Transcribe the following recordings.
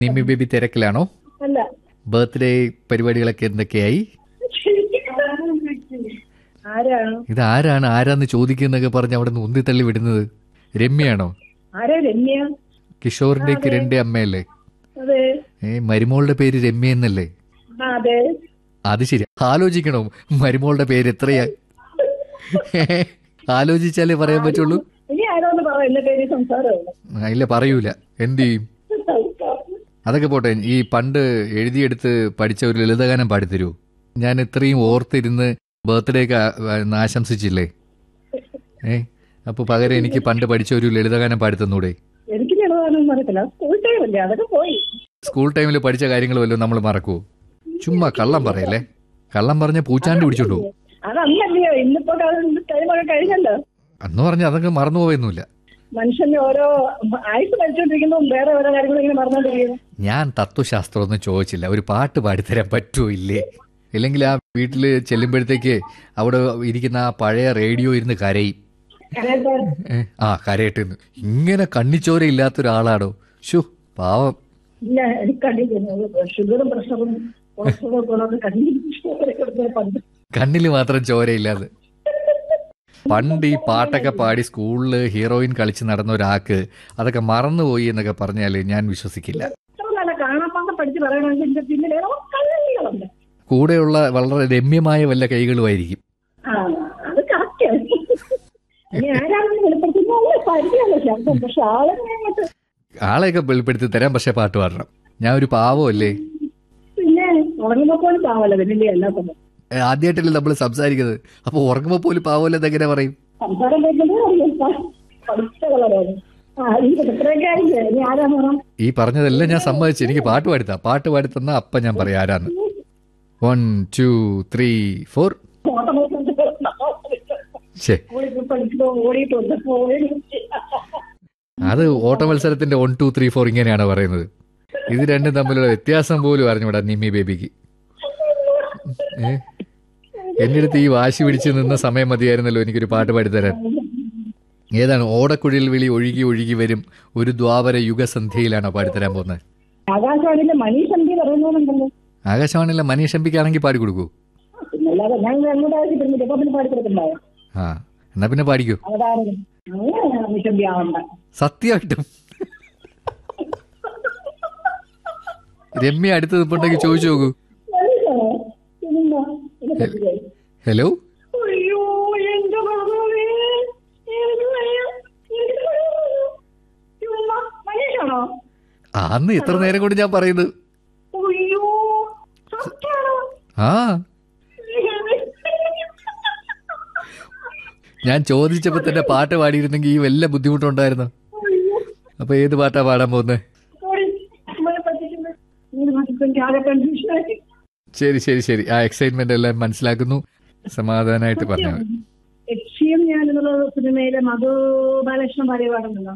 Nimmi baby തിരക്കിലാണോ അല്ല birthday പരിപാടികളൊക്കെ എന്തൊക്കെയായി ആരാണ് ഇത് ആരാണ് ആരാന്ന് ചോദിക്കുന്നൊക്കെ പറഞ്ഞ് അവിടെ നിന്ന് ഉന്തിത്തള്ളി വിടുന്നത് രമ്യയാണോ ആരാ രമ്യ കിഷോറിന്റെ കിരണിന്റെ അമ്മയല്ലേ അതെ ഏ മരുമോളുടെ പേര് രമ്യ എന്നല്ലേ ആ അതെ അത് ശരി ആലോചിക്കണോ മരുമോളുടെ പേര് എത്രയാ ആലോചിച്ചാലേ പറയാൻ പറ്റുള്ളൂ ഇനി ആരോന്ന് പറ എന്റെ പേര് സംസാരമാണ് ആ, ഇല്ല പറയൂല എന്ത് ചെയ്യും അതൊക്കെ പോട്ടെ ഈ പണ്ട് എഴുതിയെടുത്ത് പഠിച്ച ഒരു ലളിതഗാനം പാടിത്തരൂ ഞാൻ ഇത്രയും ഓർത്തിരുന്ന് ബർത്ത്ഡേ ഒക്കെ ആ- ആശംസിച്ചില്ലേ ഏ അപ്പൊ പകരം എനിക്ക് പണ്ട് പഠിച്ച ഒരു ലളിതഗാനം പാടിത്തന്നൂടെ എനിക്ക് ലളിതാനൊന്നും അറിയത്തില്ല സ്കൂൾ ടൈം അല്ലേ അതൊക്കെ പോയി സ്കൂൾ ടൈമിൽ പഠിച്ച കാര്യങ്ങൾ വല്ലതും നമ്മൾ മറക്കുവോ ചുമ്മാ കള്ളം പറയല്ലേ കള്ളം പറഞ്ഞ പൂച്ചാണ്ട് പിടിച്ചോണ്ടു പോകും അതല്ലല്ലയോ ഇന്നിപ്പോ ടൈമൊക്കെ കഴിഞ്ഞല്ലോ അന്ന് പറഞ്ഞ അതൊക്കെ മറന്നുപോയൊന്നുമില്ല മനുഷ്യന്റെ ഓരോ ആയുസ് പഠിച്ചോണ്ടിരിക്കുമ്പോൾ വേറെ ഓരോ കാര്യങ്ങൾ ഇങ്ങനെ മറന്നോണ്ടിരിക്കുന്നു ഞാൻ തത്വശാസ്ത്രമൊന്നും ചോദിച്ചില്ല ഒരു പാട്ട് പാടിത്തരാൻ പറ്റുമോ ഇല്ലേ ഇല്ലെങ്കിൽ ആ വീട്ടിൽ ചെല്ലുമ്പോഴത്തേക്ക് അവിടെ ഇരിക്കുന്ന ആ പഴയ റേഡിയോ ഇരുന്ന് കരയും കരയട്ടെ ഏ, ആ കരയട്ടെന്ന് ഇങ്ങനെ കണ്ണിച്ചോര ഇല്ലാത്ത ഒരാളാണോ ഷു പാവം ഇല്ല എനിക്ക് കണ്ടിരിക്കുന്നു ഷുഗറും പ്രഷറും കൊളസ്ട്രോളും ഒക്കെ ഉള്ളത് കണ്ടിരിക്കുന്നു പണ്ട് കണ്ണിൽ മാത്രം ചോരയില്ലാതെ പണ്ട് ഈ പാട്ടൊക്കെ പാടി സ്കൂളിൽ ഹീറോയിൻ കളിച്ച് നടന്ന ഒരാൾക്ക് അതൊക്കെ മറന്നുപോയി എന്നൊക്കെ പറഞ്ഞാൽ ഞാൻ വിശ്വസിക്കില്ല ഇത്ര നല്ല കാണാപ്പാടം പഠിച്ച് പറയണമെങ്കിൽ ഇതിന്റെ പിന്നിൽ കള്ളികളുണ്ട് കൂടെയുള്ള വളരെ രമ്യമായ വല്ല കൈകളുമായിരിക്കും ആ അത് കറക്റ്റ് ഇനി ആരാണെന്ന് വെളിപ്പെടുത്തുന്ന പരിചയമല്ല ശബ്ദം പക്ഷെ ആളെന്നെ അങ്ങോട്ട് ആളെയൊക്കെ വെളിപ്പെടുത്തി തരാം പക്ഷെ പാട്ട് പാടണം ഞാൻ ഒരു പാവമല്ലേ പിന്നെ ഉറങ്ങുമ്പോ പോലും പാവല്ല വലിയ എല്ലാ സമയം ഏ, ആദ്യമായിട്ടല്ലേ നമ്മൾ സംസാരിക്കുന്നത് അപ്പൊ ഉറങ്ങുമ്പോൾ പോലും പാവമല്ലെന്ന് എങ്ങനെ പറയും സംസാരം കേൾക്കുമ്പോൾ അറിയാം പഠിച്ച കളറാണ് ആ ഈ ഇത്രയൊക്കെ ആയില്ലേ ഇനി ആരാന്ന് പറയാം ഈ പറഞ്ഞതെല്ലാം ഞാൻ സമ്മതിച്ചു എനിക്ക് പാട്ട് പാടിത്താ പാട്ട് പാടിത്തന്നാ അപ്പൊ ഞാൻ പറയാം ആരാന്ന് വൺ ടു ത്രീ ഫോർ ശേ പഠിച്ചോ ഓടിയിട്ടുണ്ട് പോയി അത് ഓട്ട മത്സരത്തിന്റെ വൺ ടു ത്രീ ഫോർ ഇങ്ങനെയാണ് പറയുന്നത് ഇത് രണ്ടും തമ്മിലുള്ള വ്യത്യാസം പോലും അറിഞ്ഞൂടാ നിമ്മി ബേബിക്ക് ഏ എന്റെ അടുത്ത് ഈ വാശി പിടിച്ച് നിന്ന സമയം മതിയായിരുന്നല്ലോ എനിക്കൊരു പാട്ട് പാടിത്തരാൻ ഏതാണ് ഓടക്കുഴൽ വിളി ഒഴുകി ഒഴുകി വരും ഒരു ദ്വാപര യുഗസന്ധ്യയിലാണോ പാടിത്തരാൻ പോകുന്നത് ആകാശവാണിയിലെ മനീഷ് എം പി പറയുന്നുണ്ടല്ലോ ആകാശവാണിയിലെ മനീഷ് എംപിക്കാണെങ്കിൽ പാടിക്കൊടുക്കൂ പിന്നല്ലാതെ ഞാൻ അങ്ങോട്ട് ആവശ്യപ്പെടുന്നില്ല ഇപ്പൊ പിന്നെ പാടിക്കൊടുക്കണ്ടായോ ആ എന്നാ പിന്നെ പാടിക്കൂ അവതാരം അങ്ങനെ മനീഷ് എം പി ആവണ്ട സത്യമായിട്ടും രമ്യ അടുത്ത് നിൽപ്പുണ്ടെങ്കിൽ ചോദിച്ചു നോക്കൂ മനീഷാണോ? പിന്നെന്താ? ഇത് പറ്റില്ലേ? ഹലോ അയ്യോ എന്റെ ഭഗവേ എനിക്ക് വയ്യ. എനിക്ക് വയ്യ. ചുമ്മാ മനീഷാണോ ആ, അന്ന് ഇത്ര നേരം കൊണ്ട് ഞാൻ പറയുന്നത് അയ്യോ സത്യാണോ ആ ഞാൻ ചോദിച്ചപ്പോ തന്നെ പാട്ട് പാടിയിരുന്നെങ്കിൽ ഈ വല്ല ബുദ്ധിമുട്ടുണ്ടായിരുന്നു അയ്യോ അപ്പൊ ഏത് പാട്ടാ പാടാൻ പോകുന്നത് സോറി നമ്മളെ പറ്റിക്കുന്നത് ഇങ്ങനെ നോക്കിയപ്പോ എനിക്ക് ആകെ കൺഫ്യൂഷനായി ശരി ശരി ശരി ആ എക്സൈറ്റ്മെന്റ് എല്ലാം മനസ്സിലാക്കുന്നു സമാധാനമായിട്ട് പറഞ്ഞാൽ മതി ലക്ഷ്യം ഞാൻ എന്നുള്ള സിനിമയിലെ മധു ബാലകൃഷ്ണൻ പാടിയ പാടുന്നുണ്ടോ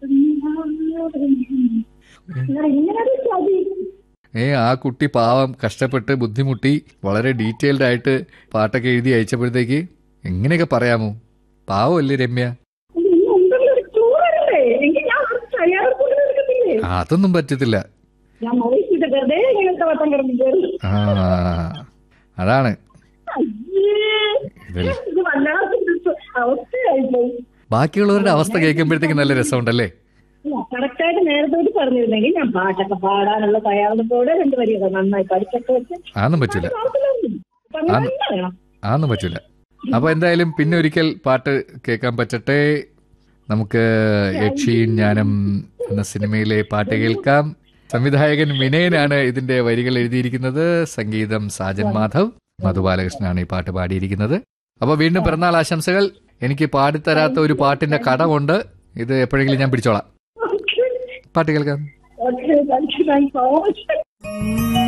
ഇങ്ങനെ ഒരു ചതി ഏ ആ കുട്ടി പാവം കഷ്ടപ്പെട്ട് ബുദ്ധിമുട്ടി വളരെ ഡീറ്റെയിൽഡ് ആയിട്ട് പാട്ടൊക്കെ എഴുതി അയച്ചപ്പോഴത്തേക്ക് എങ്ങനെയൊക്കെ പറയാമോ പാവമല്ലേ രമ്യ ഇത് ഇനി എന്തെങ്കിലും ഒരു ക്ലൂ വരണ്ടേ എങ്കിൽ ഞാൻ ഒരു തയ്യാറെടുപ്പ് എടുക്കത്തില്ലേ ആ, അതൊന്നും പറ്റത്തില്ല ഞാൻ മോഹിച്ചിട്ട് വെറുതെ ഇങ്ങനത്തെ വട്ടം കിടന്നു കയറി ആ അതാണ് അയ്യേ. ഇതല്ലേ. ഇത് വല്ലാത്ത അവസ്ഥയായിപ്പോയി ബാക്കിയുള്ളവരുടെ അവസ്ഥ കേൾക്കുമ്പോഴത്തേക്ക് നല്ല രസമുണ്ടല്ലേ കറക്റ്റായിട്ട് നേരത്തെ തൊട്ട് പറഞ്ഞിരുന്നെങ്കിൽ ഞാൻ പാട്ടൊക്കെ പാടാനുള്ള തയ്യാറെടുപ്പോടെ രണ്ടുപേരും നന്നായി പഠിച്ചൊക്കെ വെച്ച് അതൊന്നും പറ്റില്ല പ്രാർത്ഥനയുണ്ട്. അപ്പൊ അങ്ങനെ തന്നെ വേണം. അതൊന്നും പറ്റില്ല അപ്പൊ എന്തായാലും പിന്നെ ഒരിക്കൽ പാട്ട് കേൾക്കാൻ പറ്റട്ടെ നമുക്ക് യക്ഷിയും ഞാനും എന്ന സിനിമയിലെ പാട്ട് കേൾക്കാം സംവിധായകൻ വിനയനാണ് ഇതിന്റെ വരികൾ എഴുതിയിരിക്കുന്നത് സംഗീതം സാജൻ മാധവ് മധുബാലകൃഷ്ണനാണ് ഈ പാട്ട് പാടിയിരിക്കുന്നത് അപ്പൊ വീണ്ടും പിറന്നാൾ ആശംസകൾ എനിക്ക് പാടിത്തരാത്ത ഒരു പാട്ടിന്റെ കടമുണ്ട് ഇത് എപ്പോഴെങ്കിലും ഞാൻ പിടിച്ചോളാം Okay. പാട്ട് കേൾക്കാം Okay, thank you, thank you so much.